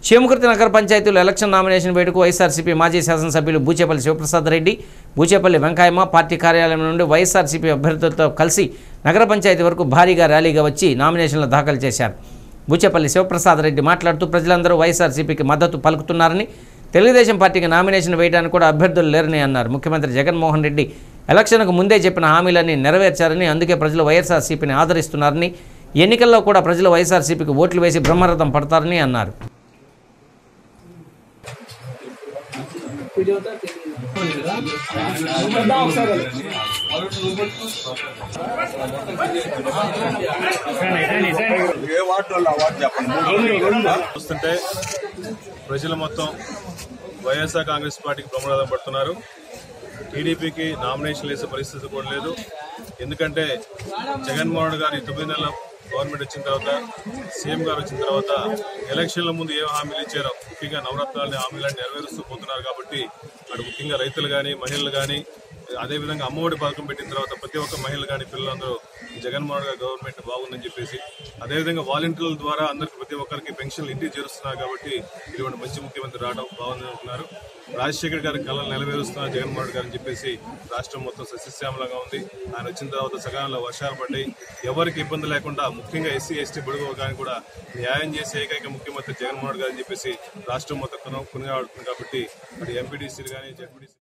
చేమకుర్తి నగర పంచాయతీలో election nomination వేడుకు YSRCP మాజీ శాసనసభ్యులు బూచేపల్లి శివప్రసాద్ రెడ్డి బూచేపల్లి వెంకయ్యమ్మ పార్టీ కార్యాలయం నుండి వైఎస్ఆర్సీపీ అభ్యర్థులతో కలిసి నగర పంచాయతీ వరకు భారీగా ర్యాలీగా వచ్చి నామినేషన్లు దాఖలు చేశారు బూచేపల్లి శివప్రసాద్ రెడ్డి మాట్లాడుతూ ప్రజలందరూ వైఎస్ఆర్సీపీకి మద్దతు పలుకుతున్నారని తెలుగుదేశం పార్టీకి నామినేషన్ వేయడానికి కూడా అభ్యర్థులు లేరని అన్నారు ముఖ్యమంత్రి జగన్మోహన్ రెడ్డి ఎలక్షన్కు ముందే చెప్పిన హామీలన్నీ నెరవేర్చారని అందుకే ప్రజలు వైఎస్ఆర్సీపీని ఆదరిస్తున్నారని ఎన్నికల్లో కూడా ప్రజలు వైఎస్ఆర్సీపీకి ఓట్లు వేసి బ్రహ్మరథం పడతారని అన్నారు ఏ వార్డు వాళ్ళు ఆ వార్డు చెప్పండి చూస్తుంటే ప్రజలు మొత్తం వైఎస్ఆర్ కాంగ్రెస్ పార్టీకి ప్రమాదం పడుతున్నారు టీడీపీకి నామినేషన్ వేసే పరిస్థితి కూడా లేదు ఎందుకంటే జగన్మోహన్ గారి తొమ్మిది నెలల గవర్నమెంట్ వచ్చిన తర్వాత సీఎం గారు వచ్చిన తర్వాత ఎలక్షన్ల ముందు ఏ హామీలు ఇచ్చారో ముఖ్యంగా నవరత్నాలని హామీలను నెరవేరుస్తూ పోతున్నారు కాబట్టి అటు ముఖ్యంగా రైతులు కానీ మహిళలు కానీ అదేవిధంగా అమ్మఒడి పథకం పెట్టిన తర్వాత ప్రతి ఒక్క మహిళలు కానీ పిల్లలందరూ జగన్మోహన్ గారి గవర్నమెంట్ బాగుందని చెప్పేసి అదేవిధంగా వాలంటీర్ల ద్వారా అందరికి ప్రతి ఒక్కరికి పెన్షన్లు ఇంటికి చేరుస్తున్నారు కాబట్టి ఇటువంటి మంచి ముఖ్యమంత్రి రావడం బాగుంది అంటున్నారు రాజశేఖర్ గారి కళలు నెరవేరుస్తున్నారు జగన్మోహన్ గారు అని చెప్పేసి రాష్ట్రం మొత్తం సస్యశ్యామలంగా ఉంది ఆయన వచ్చిన తర్వాత సకాలంలో వర్షాలు పడ్డాయి ఎవరికి ఇబ్బంది లేకుండా ముఖ్యంగా ఎస్సీ ఎస్టీ బడుగు కానీ కూడా న్యాయం చేసే ఏకైక ముఖ్యమంత్రి జగన్మోహన్ గారు అని చెప్పేసి రాష్ట్రం మొత్తం కొన- కొనియాడుతుంది కాబట్టి మరి ఎంపీడీసీలు కానీ జడ్పీడీసీ